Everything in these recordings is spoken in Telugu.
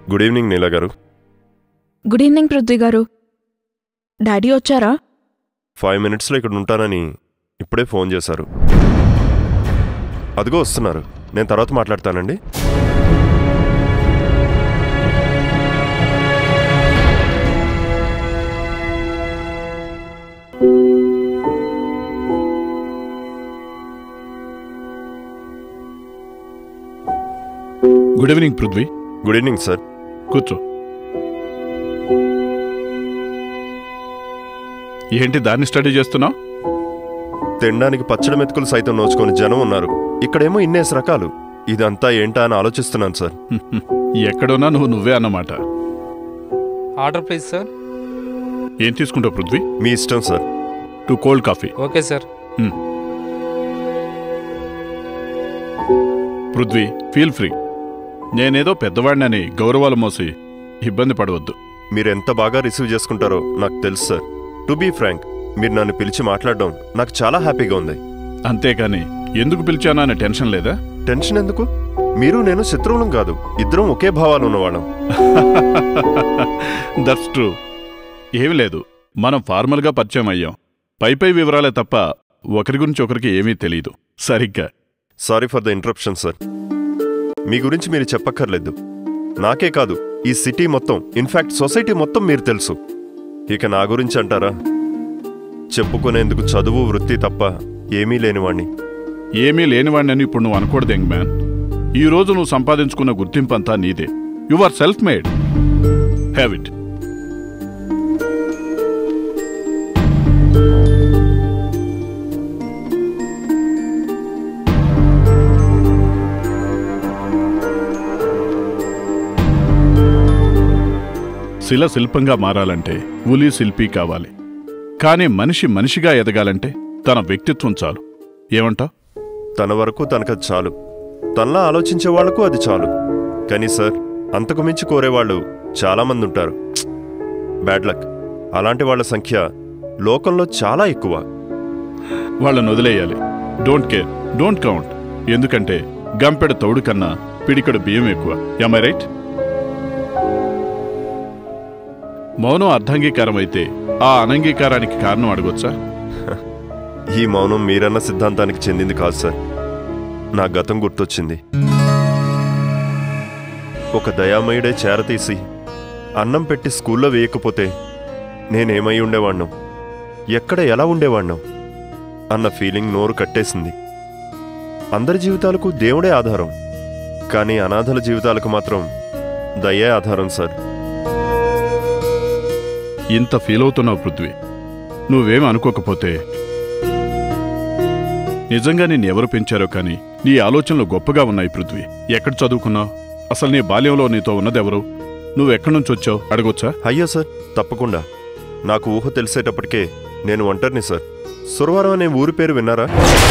గుడ్ ఈవినింగ్ నీల గారు గుడ్ ఈవినింగ్ పృథ్వీ గారు డాడీ వచ్చారా ఫైవ్ మినిట్స్లో ఇక్కడ ఉంటానని ఇప్పుడే ఫోన్ చేశారు అదిగో వస్తున్నారు నేను తర్వాత మాట్లాడతానండి good evening Prithvi good evening sir కూర్చో ఏంటి దాన్ని స్టడీ చేస్తున్నావు తినడానికి పచ్చడి మెతుకులు సైతం నోచుకొని జనం ఉన్నారు ఇక్కడేమో ఇన్నేసి రకాలు ఇదంతా ఏంటా అని ఆలోచిస్తున్నాను సార్ ఎక్కడున్నా నువ్వు నువ్వే అన్నమాట ఆర్డర్ ప్లీజ్ సార్ ఏం తీసుకుంటావు పృథ్వీ మీ ఇష్టం sir two cold coffee okay sir Prithvi feel free నేనేదో పెద్దవాడినని గౌరవాలు మోసి ఇబ్బంది పడవద్దు మీరు ఎంత బాగా రిసీవ్ చేసుకుంటారో నాకు తెలుసు సార్ టు బీ ఫ్రాంక్ మీరు నన్ను పిలిచి మాట్లాడడం నాకు చాలా హ్యాపీగా ఉంది అంతేకాని ఎందుకు పిలిచానా అనే టెన్షన్ లేదా టెన్షన్ ఎందుకు మీరు నేను శత్రువులం కాదు ఇద్దరం ఒకే భావాలు ఉన్నవాళ్ళం దట్స్ ట్రూ ఏమీ లేదు మనం ఫార్మల్గా పరిచయం అయ్యాం పై పై వివరాలే తప్ప ఒకరి గురించి ఒకరికి ఏమీ తెలియదు సరిగ్గా sorry for the interruption sir మీ గురించి మీరు చెప్పక్కర్లేదు నాకే కాదు ఈ సిటీ మొత్తం ఇన్ఫాక్ట్ సొసైటీ మొత్తం మీరు తెలుసు ఇక నా గురించి అంటారా చెప్పుకునేందుకు చదువు వృత్తి తప్ప ఏమీ లేనివాణ్ణి ఏమీ లేనివాడినని ఇప్పుడు నువ్వు అనకూడదు యంగ్ మ్యాన్ ఈ రోజు నువ్వు సంపాదించుకున్న గుర్తింపంతా నీదే you are self made have it శిల శిల్పంగా మారాలంటే ఉలి శిల్పి కావాలి కానీ మనిషి మనిషిగా ఎదగాలంటే తన వ్యక్తిత్వం చాలు ఏమంటావ్ తన వరకు తనకది చాలు తనలా ఆలోచించే వాళ్లకు అది చాలు కానీ సార్ అంతకు మించి కోరేవాళ్ళు చాలామంది ఉంటారు బ్యాడ్ లక్ అలాంటి వాళ్ళ సంఖ్య లోకంలో చాలా ఎక్కువ వాళ్ళని వదిలేయాలి డోంట్ కేర్ డోంట్ కౌంట్ ఎందుకంటే గంపెడ తౌడు కన్నా పిడికడు బియ్యం ఎక్కువ ఐ రైట్ మౌనం అర్ధాంగీకారం అయితే ఆ అనంగీకారానికి కారణం అడగొచ్చా ఈ మౌనం మీరన్న సిద్ధాంతానికి చెందింది కాదు సార్ నా గతం గుర్తొచ్చింది ఒక దయామయుడే చేరతీసి అన్నం పెట్టి స్కూల్లో వేయకపోతే నేనేమై ఉండేవాణ్ణం ఎక్కడ ఎలా ఉండేవాణ్ణం అన్న ఫీలింగ్ నోరు కట్టేసింది అందరి జీవితాలకు దేవుడే ఆధారం కానీ అనాథల జీవితాలకు మాత్రం దయే ఆధారం సార్ ఇంత ఫీల్ అవుతున్నావు పృథ్వీ నువ్వేం అనుకోకపోతే నిజంగా నిన్ను ఎవరు పెంచారో కానీ నీ ఆలోచనలు గొప్పగా ఉన్నాయి పృథ్వీ ఎక్కడ చదువుకున్నావు అసలు నీ బాల్యంలో నీతో ఉన్నదెవరు నువ్వెక్కడి నుంచి వచ్చావు అడగొచ్చా అయ్యో సార్ తప్పకుండా నాకు ఊహ తెలిసేటప్పటికే నేను ఒంటరిని సార్ సురవరం అనే ఊరి పేరు విన్నారా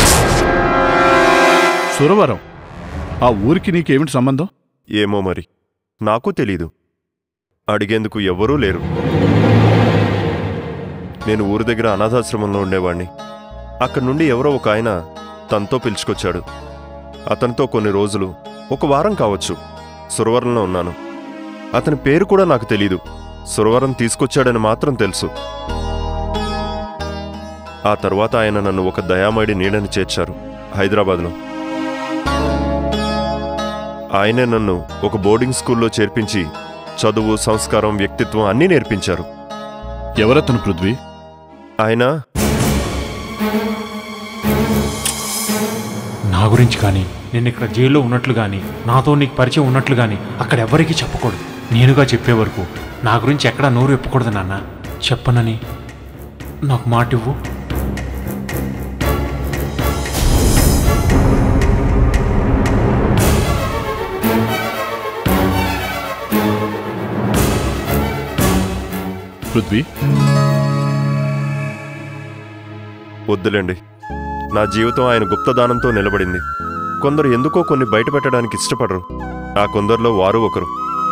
సురవరం ఆ ఊరికి నీకేమిటి సంబంధం ఏమో మరి నాకు తెలీదు అడిగేందుకు ఎవ్వరూ లేరు నేను ఊరి దగ్గర అనాథాశ్రమంలో ఉండేవాణ్ణి అక్కడి నుండి ఎవరో ఒక ఆయన తనతో పిలుచుకొచ్చాడు అతనితో కొన్ని రోజులు ఒక వారం కావచ్చు సురవరంలో ఉన్నాను అతని పేరు కూడా నాకు తెలీదు సురవరం తీసుకొచ్చాడని మాత్రం తెలుసు ఆ తర్వాత ఆయన నన్ను ఒక దయామడి నీడని చేర్చారు హైదరాబాద్లో ఆయనే నన్ను ఒక బోర్డింగ్ స్కూల్లో చేర్పించి చదువు సంస్కారం వ్యక్తిత్వం అన్నీ నేర్పించారు ఎవరతను పృథ్వీ ఆయన నా గురించి కానీ నేను ఇక్కడ జైల్లో ఉన్నట్లు కానీ నాతో నీకు పరిచయం ఉన్నట్లు కానీ అక్కడ ఎవరికీ చెప్పకూడదు నేనుగా చెప్పే వరకు నా గురించి ఎక్కడా నోరు ఎప్పకూడదు నాన్న చెప్పనని నాకు మాట ఇవ్వు పృథ్వీ వద్దులేండి నా జీవితం ఆయన గుప్తదానంతో నిలబడింది కొందరు ఎందుకో కొన్ని బయటపెట్టడానికి ఇష్టపడరు ఆ కొందరిలో వారు ఒకరు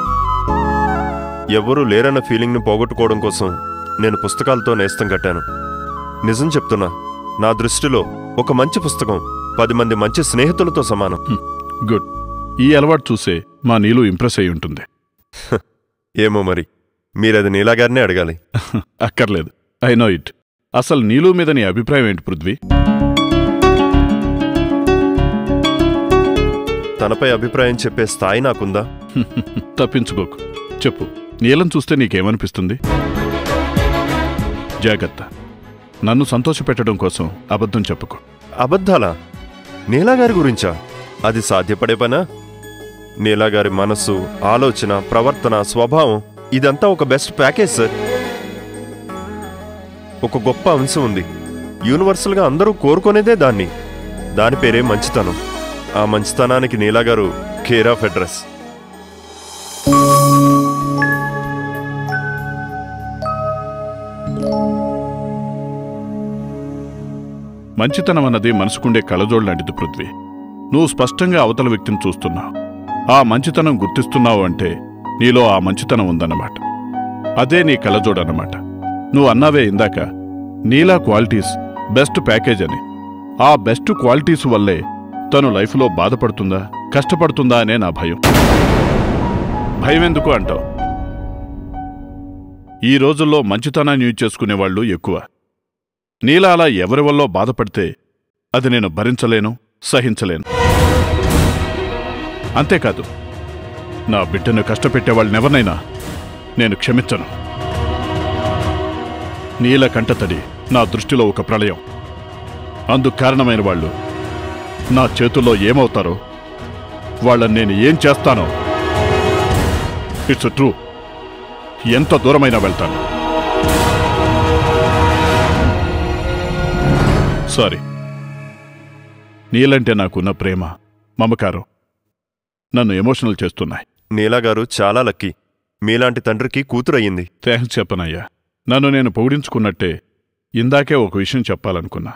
ఎవ్వరూ లేరన్న ఫీలింగ్ను పోగొట్టుకోవడం కోసం నేను పుస్తకాలతో నేస్తం కట్టాను నిజం చెప్తున్నా నా దృష్టిలో ఒక మంచి పుస్తకం పది మంది మంచి స్నేహితులతో సమానం గుడ్ ఈ అలవాటు చూసే మా నీలు ఇంప్రెస్ అయి ఉంటుంది ఏమో మరి మీరది నీలా గారినే అడగాలి అక్కర్లేదు ఐ నో ఇట్ అసలు నీలు మీద నీ అభిప్రాయం ఏంటి పృథ్వీ తనపై అభిప్రాయం చెప్పే స్థాయి నాకుందా తప్పించుకోకు చెప్పు నీలం చూస్తే నీకేమనిపిస్తుంది జాగ్రత్త నన్ను సంతోషపెట్టడం కోసం అబద్ధం చెప్పుకో అబద్ధాలా నీలా గారి గురించా అది సాధ్యపడే పనా నీలా గారి మనస్సు ఆలోచన ప్రవర్తన స్వభావం ఇదంతా ఒక బెస్ట్ ప్యాకేజ్ సార్ ఒక గొప్ప అంశం ఉంది యూనివర్సల్గా అందరూ కోరుకునేదే దాన్ని దాని పేరే మంచితనం ఆ మంచితనానికి నీలా గారు కేర్ ఆఫ్ అడ్రస్ మంచితనం అన్నది మనసుకుండే కళజోడు లాంటిది పృథ్వీ నువ్వు స్పష్టంగా అవతల వ్యక్తిని చూస్తున్నావు ఆ మంచితనం గుర్తిస్తున్నావు అంటే నీలో ఆ మంచితనం ఉందన్నమాట అదే నీ కళజోడన్నమాట నువ్వు అన్నావే ఇందాక నీలా క్వాలిటీస్ బెస్ట్ ప్యాకేజ్ అని ఆ బెస్ట్ క్వాలిటీస్ వల్లే తను లైఫ్లో బాధపడుతుందా కష్టపడుతుందా అనే నా భయం భయం ఎందుకు అంటావు ఈ రోజుల్లో మంచితనాన్ని యూజ్ చేసుకునేవాళ్ళు ఎక్కువ నీలా అలా ఎవరి వల్ల బాధపడితే అది నేను భరించలేను సహించలేను అంతేకాదు నా బిడ్డను కష్టపెట్టేవాళ్ళనెవరినైనా నేను క్షమించను నీల కంటతడి నా దృష్టిలో ఒక ప్రళయం అందుకు కారణమైన వాళ్ళు నా చేతుల్లో ఏమవుతారో వాళ్ళని నేను ఏం చేస్తానో ఇట్స్ ట్రూ ఎంత దూరమైనా వెళ్తాను సారీ నీలంటే నాకున్న ప్రేమ మమకారం నన్ను ఎమోషనల్ చేస్తున్నాయి నీలా గారు చాలా లక్కీ మీలాంటి తండ్రికి కూతురయ్యింది థ్యాంక్స్ చెప్పనయ్యా నన్ను నేను పొగిడించుకున్నట్టే ఇందాకే ఒక విషయం చెప్పాలనుకున్నా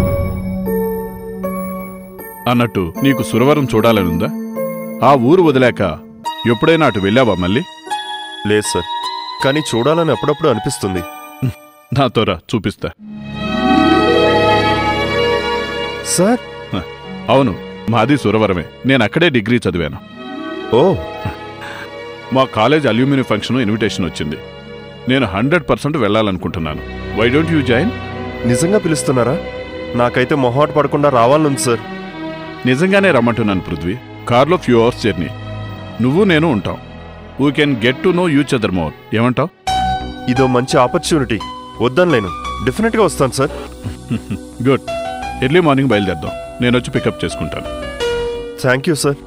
అన్నట్టు నీకు సురవరం చూడాలనుందా ఆ ఊరు వదిలాక ఎప్పుడైనా అటు వెళ్ళావా మళ్ళీ లేదు సార్ కానీ చూడాలని అప్పుడప్పుడు అనిపిస్తుంది నాతోరా చూపిస్తా సార్ హ, అవును మాది సురవరమే నేను అక్కడే డిగ్రీ చదివాను ఓ మా కాలేజ్ అల్యూమిని ఫంక్షన్ ఇన్విటేషన్ వచ్చింది నేను హండ్రెడ్ పర్సెంట్ వెళ్ళాలనుకుంటున్నాను వై డోంట్ యూ జాయిన్ నిజంగా పిలుస్తున్నారా నాకైతే మొహాట పడకుండా రావాలనుంది సార్ నిజంగానే రమ్మంటున్నాను పృథ్వీ కార్లో ఫ్యూ అవర్స్ జర్నీ నువ్వు నేను ఉంటాం we can get to know each other more ఏమంటావ్ ఇదో మంచి ఆపర్చునిటీ వద్దనలేను డెఫినెట్గా వస్తాను సార్ గుడ్ ఎర్లీ మార్నింగ్ బయలుదేద్దాం నేను వచ్చి పికప్ చేసుకుంటాను థ్యాంక్ యూ సార్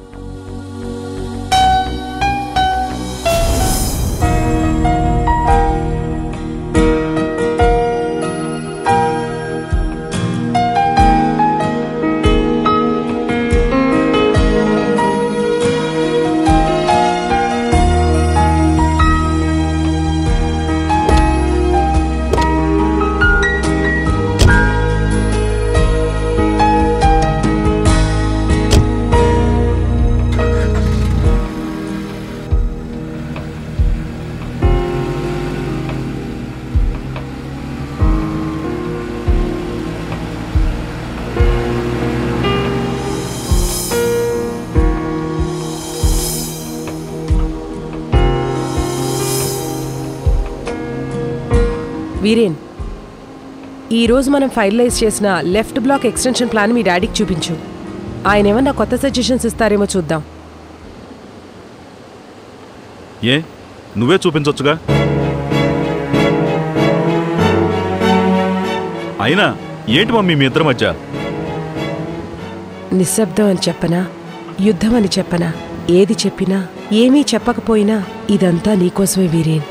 వీరేన్ ఈరోజు మనం ఫైనలైజ్ చేసిన లెఫ్ట్ బ్లాక్ ఎక్స్టెన్షన్ ప్లాన్ మీ డాడీకి చూపించు ఆయన ఏమన్నా కొత్త సజెషన్స్ ఇస్తారేమో చూద్దాం ఏ నువ్వే చూపించొచ్చుగా అయినా ఏంటి మమ్మీ మీ ఇద్దరి మధ్య నిశ్శబ్దం అని చెప్పనా యుద్ధం అని చెప్పనా ఏది చెప్పినా ఏమీ చెప్పకపోయినా ఇదంతా నీకోసమే వీరేన్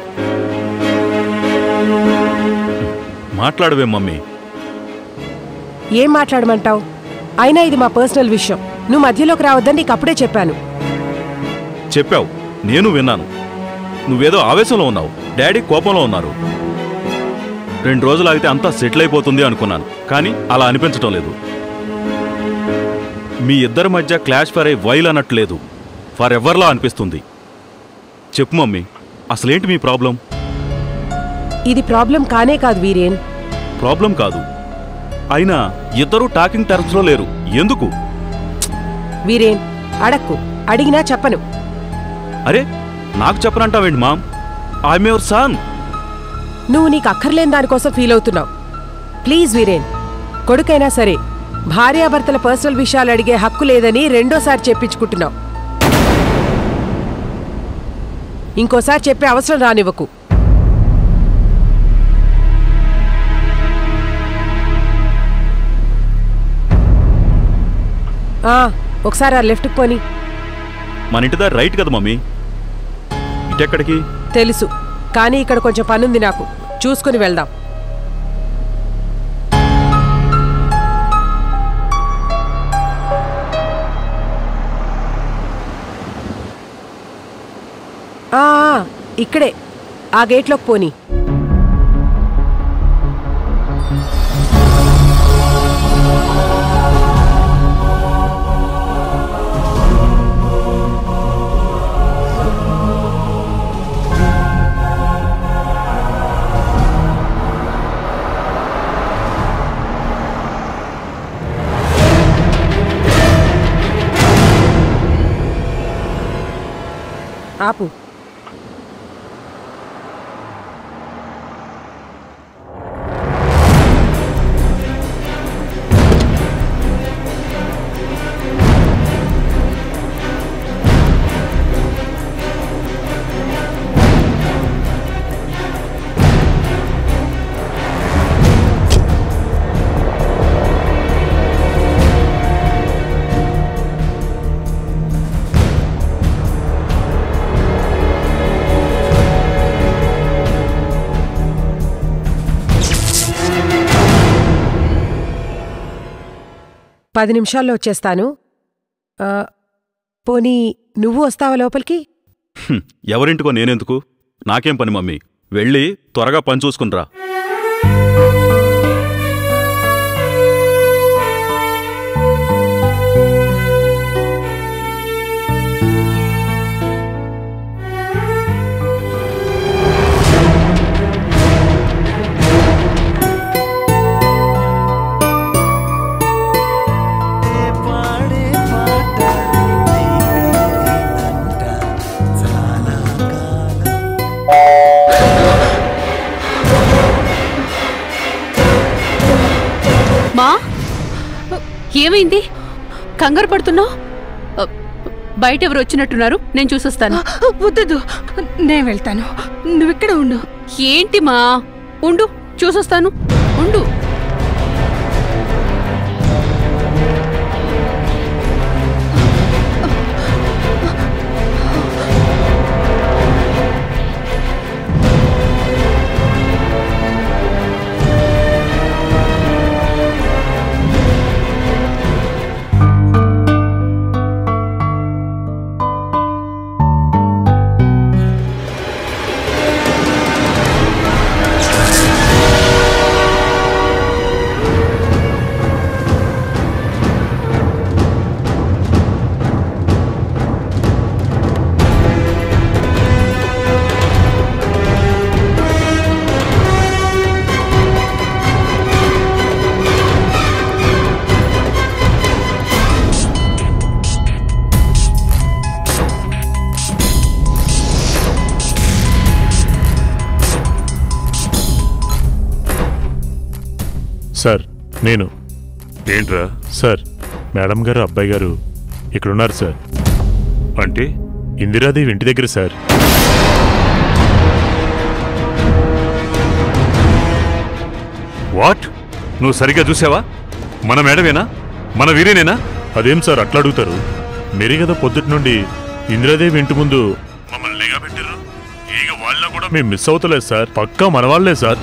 మాట్లాడవే మమ్మీ ఏం మాట్లాడమంటావు అయినా ఇది మా పర్సనల్ విషయం నువ్వు మధ్యలోకి రావద్దని నీకు అప్పుడే చెప్పాను చెప్పావు నేను విన్నాను నువ్వేదో ఆవేశంలో ఉన్నావు డాడీ కోపంలో ఉన్నారు రెండు రోజులు ఆగితే అంతా సెటిల్ అయిపోతుంది అనుకున్నాను కానీ అలా అనిపించటం లేదు మీ ఇద్దరి మధ్య క్లాష్ ఫర్ ఏ వైల్ అన్నట్లేదు ఫర్ ఎవర్లా అనిపిస్తుంది చెప్పు మమ్మీ అసలేంటి మీ ప్రాబ్లం ఇది ప్రాబ్లం కానే కాదు వీరేన్ ప్రాబ్లం కాదు అయినా ఇద్దరూ టాకింగ్ టర్మ్స్లో లేరు ఎందుకు వీరేన్ అడక్కు అడిగినా చెప్పను అరే నాకు చెప్పనంటావేంటి మామ్ ఐఎమ్ యువర్ సన్ నువ్వు నీకు అక్కర్లేని దానికోసం ఫీల్ అవుతున్నావు ప్లీజ్ వీరేన్ కొడుకైనా సరే భార్యాభర్తల పర్సనల్ విషయాలు అడిగే హక్కు లేదని రెండోసారి చెప్పించుకుంటున్నావు ఇంకోసారి చెప్పే అవసరం రానివ్వకు ఆ, ఒకసారి ఆ లెఫ్ట్కి పోని మన ఇంటి దారి రైట్ కదా మమ్మీ ఇటెక్కడికి తెలుసు కానీ ఇక్కడ కొంచెం పనుంది నాకు చూసుకుని వెళ్దాం ఆ, ఆ, ఇక్కడే ఆ గేట్లోకి పోని ఆపు పది నిమిషాల్లో వచ్చేస్తాను ఆ, పోనీ నువ్వు వస్తావా లోపలికి హ్మ్, ఎవరింటికో నేనెందుకు నాకేం పని మమ్మీ వెళ్ళి త్వరగా పని చూసుకునిరా పాడే పాట నీ పేరేనంట చాలా కాలం మా ఏమైంది కంగారు పడుతున్నావు బయట ఎవరు వచ్చినట్టున్నారు నేను చూసొస్తాను వద్దదు నేను వెళ్తాను నువ్విక్కడ ఉండు ఏంటి మా ఉండు చూసొస్తాను ఉండు సార్ నేను ఏంట్రా సార్ మేడం గారు అబ్బాయి గారు ఇక్కడున్నారు సార్ అంటే ఇందిరాదేవి ఇంటి దగ్గర సార్ వాట్ నువ్వు సరిగ్గా చూసావా మన మేడమేనా మన వీరేనేనా అదేం సార్ అట్లా అడుగుతారు మీరే కదా పొద్దుటి నుండి ఇందిరాదేవి ఇంటి ముందు మమ్మల్ని నిఘా పెట్టారు ఈగ వాళ్ళ కూడా మేము మిస్ అవుతలేదు సార్ పక్కా మన వాళ్ళే సార్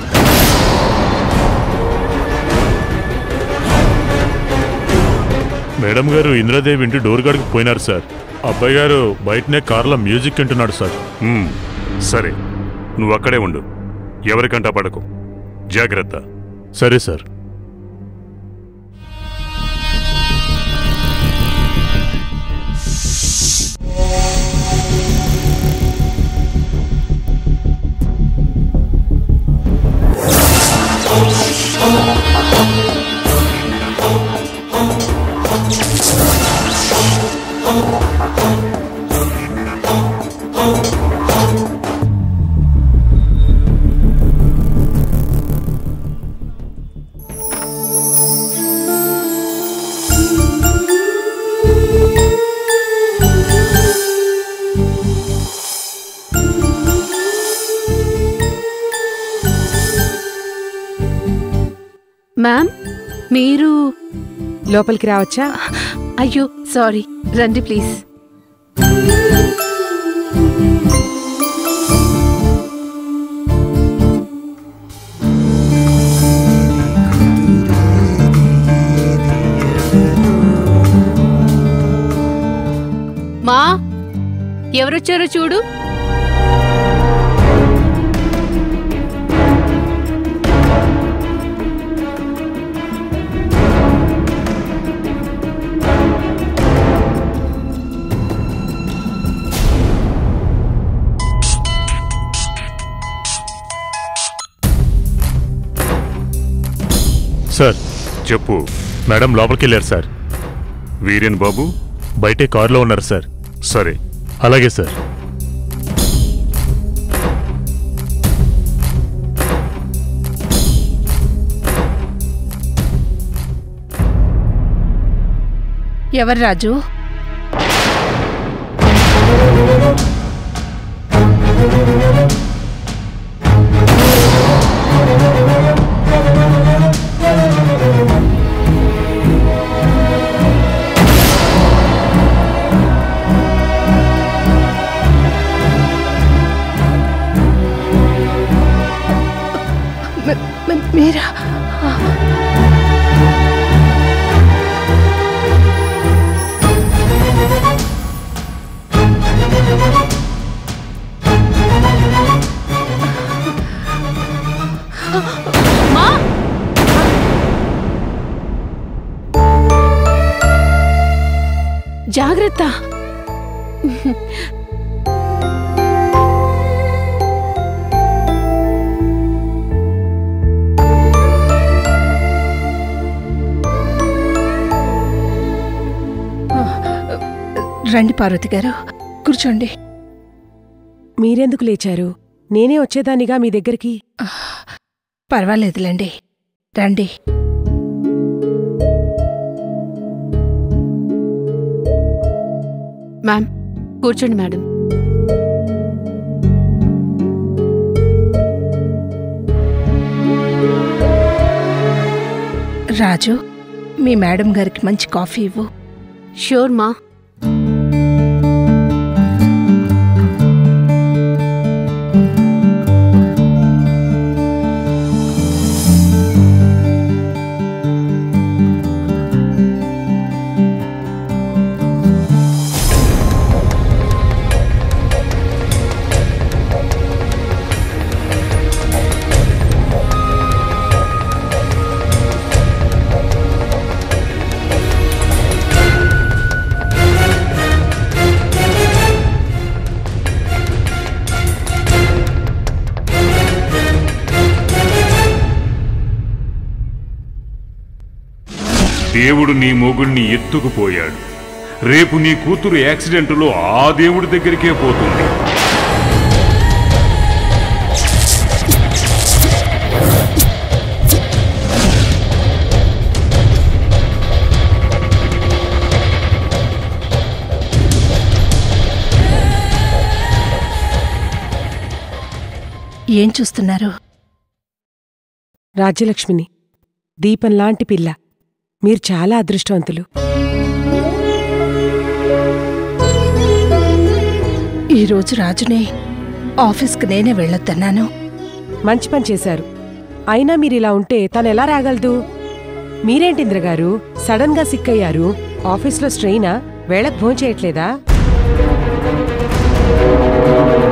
మేడం గారు ఇందిరాదేవి ఇంటి డోర్ గాడికి పోయినారు సార్ అబ్బాయి గారు బయటనే కార్లో మ్యూజిక్ వింటున్నాడు సార్ మ్మ్, సరే నువ్వు అక్కడే ఉండు ఎవరికంటా పడకు జాగ్రత్త సరే సార్ మీరు లోపలికి రావచ్చా అయ్యో సారీ రండి ప్లీజ్ మా ఎవరొచ్చారో చూడు సార్ చెప్పు మేడం లోపలికి వెళ్ళారు సార్ వీరేన్ బాబు బయటే కారులో ఉన్నారు సార్ సరే అలాగే సార్ ఎవరు రాజు మ- మ- మీరా మా జాగ్రత్త రండి పార్వతి గారు కూర్చోండి మీరెందుకు లేచారు నేనే వచ్చేదానిగా మీ దగ్గరికి పర్వాలేదులేండి రండి మ్యామ్ కూర్చోండి మేడం రాజు మీ మేడం గారికి మంచి కాఫీ ఇవ్వు షూర్ మా దేవుడు నీ మొగుణ్ణి ఎత్తుకుపోయాడు రేపు నీ కూతురు యాక్సిడెంటులో ఆ దేవుడి దగ్గరికే పోతుంది ఏం చూస్తున్నారు రాజ్యలక్ష్మిని దీపంలాంటి పిల్ల మీరు చాలా అదృష్టవంతులు ఈరోజు రాజునే ఆఫీస్కి నేనే వెళ్ళొద్దన్నాను మంచి పని చేశారు అయినా మీరిలా ఉంటే తనెలా రాగలదు మీరేంటి ఇంద్రగారు సడన్ గా సిక్కయ్యారు ఆఫీస్లో స్ట్రెయినా వేళకు భోంచేయట్లేదా